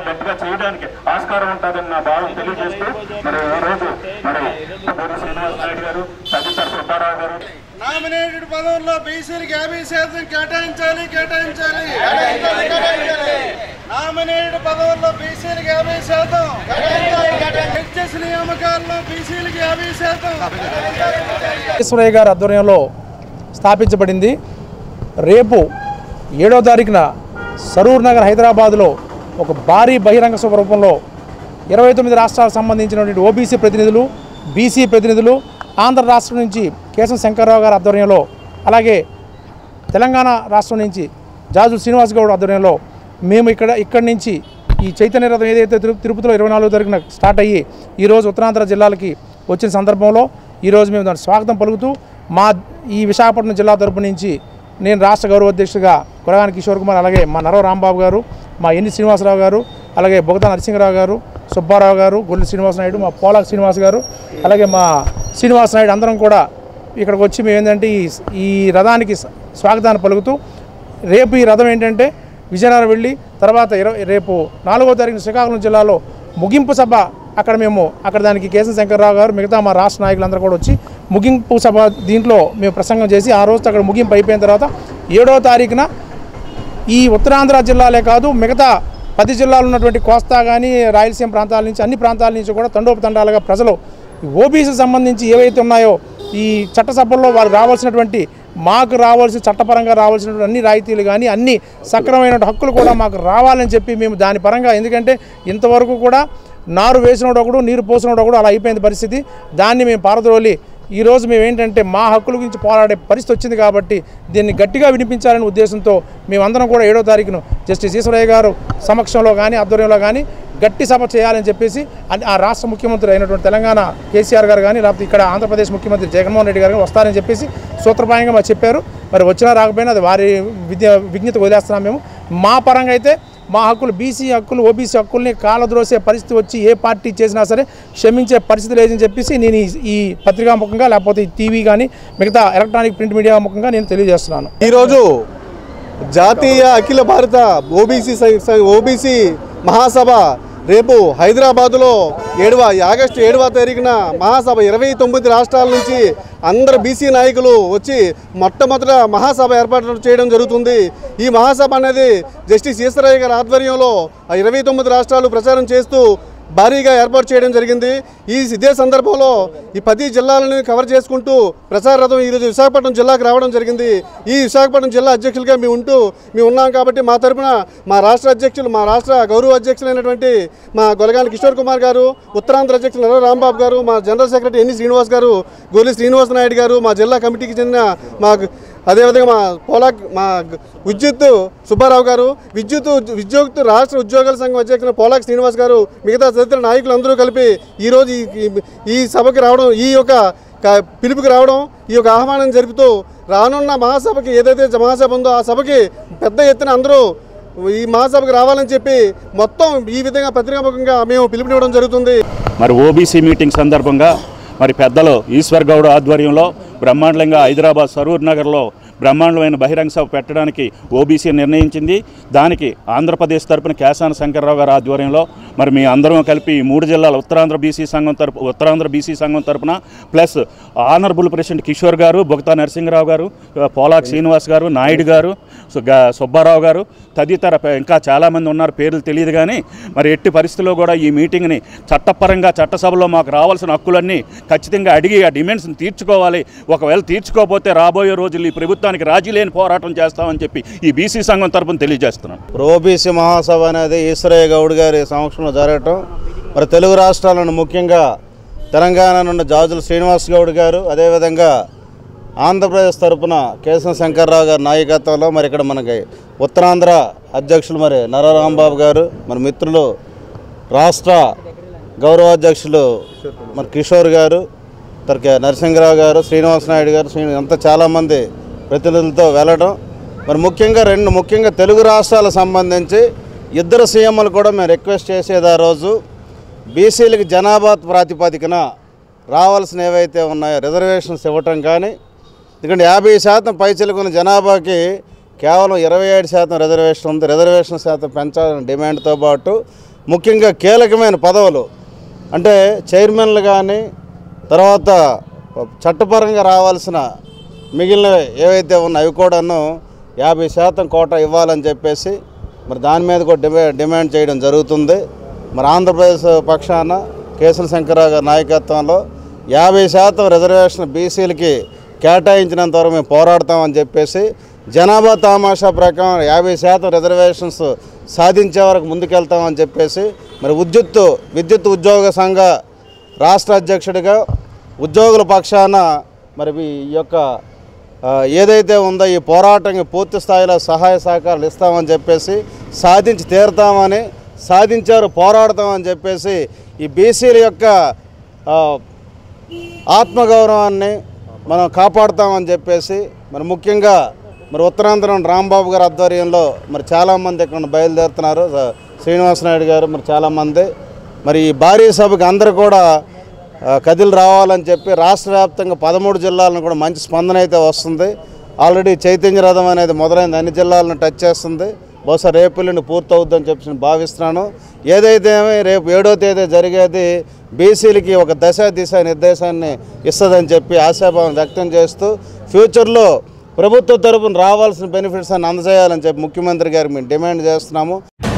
గట్టిగా చేయడానికి ఆస్కారం ఉంటుందని నా భావం తెలియజేస్తూ మరి ఈ రోజు మరి పూరి శ్రీనివాస్ నాయుడు గారు తదితర సుబ్బారావు గారు నామినేటెడ్ పదవుల్లో బీసీలకు యాభై శాతం కేటాయించాలి కేటాయించాలి నామినేటెడ్ పదవుల్లో బీసీలకు యాభై శాతం హెచ్ఎస్ నియామకాల్లో బీసీలకు యాభై శాతం ఈశ్వరయ్య గారి ఆధ్వర్యంలో స్థాపించబడింది రేపు ఏడో తారీఖున సరూర్ నగర్ హైదరాబాద్లో ఒక భారీ బహిరంగ సభ రూపంలో ఇరవై తొమ్మిది రాష్ట్రాలకు సంబంధించినటువంటి ఓబీసీ ప్రతినిధులు బీసీ ప్రతినిధులు ఆంధ్ర రాష్ట్రం నుంచి కేశవ శంకర్రావు గారి ఆధ్వర్యంలో అలాగే తెలంగాణ రాష్ట్రం నుంచి జాజు శ్రీనివాస్ గౌడ్ ఆధ్వర్యంలో మేము ఇక్కడ ఇక్కడి నుంచి ఈ చైతన్య రథం ఏదైతే తిరు తిరుపతిలో ఇరవై నాలుగో తారీఖున స్టార్ట్ అయ్యి ఈరోజు ఉత్తరాంధ్ర జిల్లాలకి వచ్చిన సందర్భంలో ఈరోజు మేము దానికి స్వాగతం పలుకుతూ మా ఈ విశాఖపట్నం జిల్లా తరపు నుంచి నేను రాష్ట్ర గౌరవ అధ్యక్షుడిగా కురగాని కిషోర్ కుమార్ అలాగే మా నరవ రాంబాబు గారు మా ఎన్ని శ్రీనివాసరావు గారు అలాగే బొగతా నరసింహరావు గారు సుబ్బారావు గారు గొల్లి శ్రీనివాస నాయుడు మా పోలాక్ శ్రీనివాస్ గారు అలాగే మా శ్రీనివాస నాయుడు అందరం కూడా ఇక్కడికి వచ్చి మేము ఏంటంటే ఈ ఈ రథానికి స్వ- స్వాగతాన్ని పలుకుతూ రేపు ఈ రథం ఏంటంటే విజయనగరం వెళ్ళి తర్వాత ఇరవై రేపు నాలుగో తారీఖున శ్రీకాకుళం జిల్లాలో ముగింపు సభ అక్కడ మేము అక్కడ దానికి కేశవ శంకర్రావు గారు మిగతా మా రాష్ట్ర నాయకులందరూ కూడా వచ్చి ముగింపు సభ దీంట్లో మేము ప్రసంగం చేసి ఆ రోజు అక్కడ ముగింపు అయిపోయిన తర్వాత ఏడో తారీఖున ఈ ఉత్తరాంధ్ర జిల్లాలే కాదు మిగతా పది జిల్లాలు ఉన్నటువంటి కోస్తా కానీ రాయలసీమ ప్రాంతాల నుంచి అన్ని ప్రాంతాల నుంచి కూడా తండోపతండాలుగా ప్రజలు ఓబీసీ సంబంధించి ఏవైతే ఉన్నాయో ఈ చట్టసభల్లో వారు రావాల్సినటువంటి మాకు రావాల్సిన చట్టపరంగా రావాల్సినటువంటి అన్ని రాయితీలు కానీ అన్ని సక్రమైన హక్కులు కూడా మాకు రావాలని చెప్పి మేము దాని పరంగా ఎందుకంటే ఇంతవరకు కూడా నారు వేసినోడు ఒకడు నీరు పోసినోడు ఒకడు అలా అయిపోయింది పరిస్థితి దాన్ని మేము పారద్రోలి ఈరోజు మేము ఏంటంటే మా హక్కుల గురించి పోరాడే పరిస్థితి వచ్చింది కాబట్టి దీన్ని గట్టిగా వినిపించాలనే ఉద్దేశంతో మేమందరం కూడా ఏడో తారీఖును జస్టిస్ ఈశ్వరయ్య గారు సమక్షంలో కానీ ఆధ్వర్యంలో కానీ గట్టి సభ చేయాలని చెప్పేసి అన్- ఆ రాష్ట్ర ముఖ్యమంత్రి అయినటువంటి తెలంగాణ కేసీఆర్ గారు కానీ లేకపోతే ఇక్కడ ఆంధ్రప్రదేశ్ ముఖ్యమంత్రి జగన్మోహన్ రెడ్డి గారు కానీ వస్తారని చెప్పేసి సూత్రప్రాయంగా మాకు చెప్పారు మరి వచ్చినా రాకపోయినా అది వారి విద్య విజ్ఞత వదిలేస్తున్నాం మేము మా పరంగా అయితే మా హక్కులు బీసీ హక్కులు ఓబీసీ హక్కుల్ని కాలద్రోసే పరిస్థితి వచ్చి ఏ పార్టీ చేసినా సరే క్షమించే పరిస్థితి లేదని చెప్పేసి నేను ఈ- ఈ పత్రికా ముఖంగా లేకపోతే ఈ టీవీ కానీ మిగతా ఎలక్ట్రానిక్ ప్రింట్ మీడియా ముఖంగా నేను తెలియజేస్తున్నాను ఈరోజు జాతీయ అఖిల భారత ఓబీసీ ఓబీసీ మహాసభ రేపు హైదరాబాదులో ఏడవ ఆగస్టు ఏడవ తారీఖున మహాసభ ఇరవై తొమ్మిది రాష్ట్రాల నుంచి అందరు బీసీ నాయకులు వచ్చి మొట్టమొదట మహాసభ ఏర్పాటు చేయడం జరుగుతుంది ఈ మహాసభ అనేది జస్టిస్ ఈశ్వరయ్య గారి ఆధ్వర్యంలో ఆ ఇరవై తొమ్మిది రాష్ట్రాలు ప్రచారం చేస్తూ భారీగా ఏర్పాటు చేయడం జరిగింది ఈ ఇదే సందర్భంలో ఈ పది జిల్లాలను కవర్ చేసుకుంటూ ప్రచార రథం ఈరోజు విశాఖపట్నం జిల్లాకు రావడం జరిగింది ఈ విశాఖపట్నం జిల్లా అధ్యక్షులుగా మేము ఉంటూ మేము ఉన్నాం కాబట్టి మా తరపున మా రాష్ట్ర అధ్యక్షులు మా రాష్ట్ర గౌరవ అధ్యక్షులైనటువంటి మా గొలగాని కిషోర్ కుమార్ గారు ఉత్తరాంధ్ర అధ్యక్షులు నరవ రాంబాబు గారు మా జనరల్ సెక్రటరీ ఎన్ని శ్రీనివాస్ గారు గోలి శ్రీనివాస్ నాయుడు గారు మా జిల్లా కమిటీకి చెందిన మా అదేవిధంగా మా పోలాక్ మా విద్యుత్ సుబ్బారావు గారు విద్యుత్ విద్యుత్ రాష్ట్ర ఉద్యోగాల సంఘం అధ్యక్షులు పోలాక్ శ్రీనివాస్ గారు మిగతా తదితర నాయకులు అందరూ కలిపి ఈరోజు ఈ- ఈ- ఈ సభకి రావడం ఈ యొక్క క- పిలుపుకి రావడం ఈ యొక్క ఆహ్వానం జరుపుతూ రానున్న మహాసభకి ఏదైతే మహాసభ ఉందో ఆ సభకి పెద్ద ఎత్తున అందరూ ఈ మహాసభకి రావాలని చెప్పి మొత్తం ఈ విధంగా పత్రికాముఖంగా మేము పిలుపునివ్వడం జరుగుతుంది మరి ఓబీసీ మీటింగ్ సందర్భంగా మరి పెద్దలు ఈశ్వర్ గౌడ్ ఆధ్వర్యంలో బ్రహ్మాండంగా హైదరాబాద్ సరూర్ నగర్లో బ్రహ్మాండమైన బహిరంగ సభ పెట్టడానికి ఓబీసీ నిర్ణయించింది దానికి ఆంధ్రప్రదేశ్ తరపున కేశాన శంకర్రావు గారి ఆధ్వర్యంలో మరి మీ అందరం కలిపి ఈ మూడు జిల్లాల ఉత్తరాంధ్ర బీసీ సంఘం తరపు ఉత్తరాంధ్ర బీసీ సంఘం తరపున ప్లస్ ఆనరబుల్ ప్రెసిడెంట్ కిషోర్ గారు బొగతా నరసింహరావు గారు పోలాక్ శ్రీనివాస్ గారు నాయుడు గారు సు- గా- సుబ్బారావు గారు తదితర ప- ఇంకా చాలామంది ఉన్నారు పేర్లు తెలియదు కానీ మరి ఎట్టి పరిస్థితుల్లో కూడా ఈ మీటింగ్ని చట్టపరంగా చట్టసభలో మాకు రావాల్సిన హక్కులన్నీ ఖచ్చితంగా అడిగి ఆ డిమాండ్స్ని తీర్చుకోవాలి ఒకవేళ తీర్చుకోకపోతే రాబోయే రోజులు ఈ ప్రభుత్వానికి రాజీ లేని పోరాటం చేస్తామని చెప్పి ఈ బీసీ సంఘం తరపున తెలియజేస్తున్నాను ఓబీసీ మహాసభ అనేది ఈశ్వరయ్య గౌడ్ గారి సమక్షంలో జరగటం మరి తెలుగు రాష్ట్రాలను ముఖ్యంగా తెలంగాణ నుండి జాజుల శ్రీనివాస్ గౌడ్ గారు అదేవిధంగా ఆంధ్రప్రదేశ్ తరపున కేశవ శంకర్రావు గారి నాయకత్వంలో మరి ఇక్కడ మనకి ఉత్తరాంధ్ర అధ్యక్షులు మరి నరరాంబాబు గారు మరి మిత్రులు రాష్ట్ర గౌరవాధ్యక్షులు మరి కిషోర్ గారు తర్వాత నరసింహరావు గారు శ్రీనివాస నాయుడు గారు శ్రీ అంతా చాలామంది ప్రతినిధులతో వెళ్ళడం మరి ముఖ్యంగా రెండు ముఖ్యంగా తెలుగు రాష్ట్రాలకు సంబంధించి ఇద్దరు సీఎంలు కూడా మేము రిక్వెస్ట్ చేసేది ఆ రోజు బీసీలకు జనాభా ప్రాతిపదికన రావాల్సిన ఏవైతే ఉన్నాయో రిజర్వేషన్స్ ఇవ్వటం కానీ ఎందుకంటే యాభై శాతం పైచిలుకున్న జనాభాకి కేవలం ఇరవై ఏడు శాతం రిజర్వేషన్ ఉంది రిజర్వేషన్ శాతం పెంచాలని డిమాండ్తో పాటు ముఖ్యంగా కీలకమైన పదవులు అంటే చైర్మన్లు కానీ తర్వాత చట్టపరంగా రావాల్సిన మిగిలిన ఏవైతే ఉన్నాయో అవి కూడాను యాభై శాతం కోట ఇవ్వాలని చెప్పేసి మరి దాని మీద కూడా డిమా డిమాండ్ చేయడం జరుగుతుంది మరి ఆంధ్రప్రదేశ్ పక్షాన కేసుల శంకరరావు గారి నాయకత్వంలో యాభై శాతం రిజర్వేషన్ బీసీలకి కేటాయించినంత వరకు మేము పోరాడతామని చెప్పేసి జనాభా తామాషా ప్రకారం యాభై శాతం రిజర్వేషన్స్ సాధించే వరకు ముందుకెళ్తామని చెప్పేసి మరి విద్యుత్ విద్యుత్ ఉద్యోగ సంఘ రాష్ట్ర అధ్యక్షుడిగా ఉద్యోగుల పక్షాన మరి ఈ యొక్క ఆ, ఏదైతే ఉందో ఈ పోరాటానికి పూర్తి స్థాయిలో సహాయ సహకారాలు ఇస్తామని చెప్పేసి సాధించి తీరుతామని సాధించారు పోరాడతామని చెప్పేసి ఈ బీసీల యొక్క ఆ, ఆత్మగౌరవాన్ని మనం కాపాడుతామని చెప్పేసి మరి ముఖ్యంగా మరి ఉత్తరాంధ్రం రాంబాబు గారి ఆధ్వర్యంలో మరి చాలామంది ఇక్కడ బయలుదేరుతున్నారు స- శ్రీనివాసనాయుడు గారు మరి చాలామంది మరి ఈ భారీ సభకి అందరూ కూడా ఆ, కదిలి రావాలని చెప్పి రాష్ట్ర వ్యాప్తంగా పదమూడు జిల్లాలను కూడా మంచి స్పందన అయితే వస్తుంది ఆల్రెడీ చైతన్య రథం అనేది మొదలైంది అన్ని జిల్లాలను టచ్ చేస్తుంది బహుశా రేపు ఎల్లుండి పూర్తవుద్దని చెప్పి నేను భావిస్తున్నాను ఏదైతే ఏమి రేపు ఏడో తేదీ జరిగేది బీసీలకి ఒక దశ దిశ నిర్దేశాన్ని ఇస్తుందని చెప్పి ఆశాభావం వ్యక్తం చేస్తూ ఫ్యూచర్లో ప్రభుత్వ తరపున రావాల్సిన బెనిఫిట్స్ అని అందజేయాలని చెప్పి ముఖ్యమంత్రి గారికి మేము డిమాండ్ చేస్తున్నాము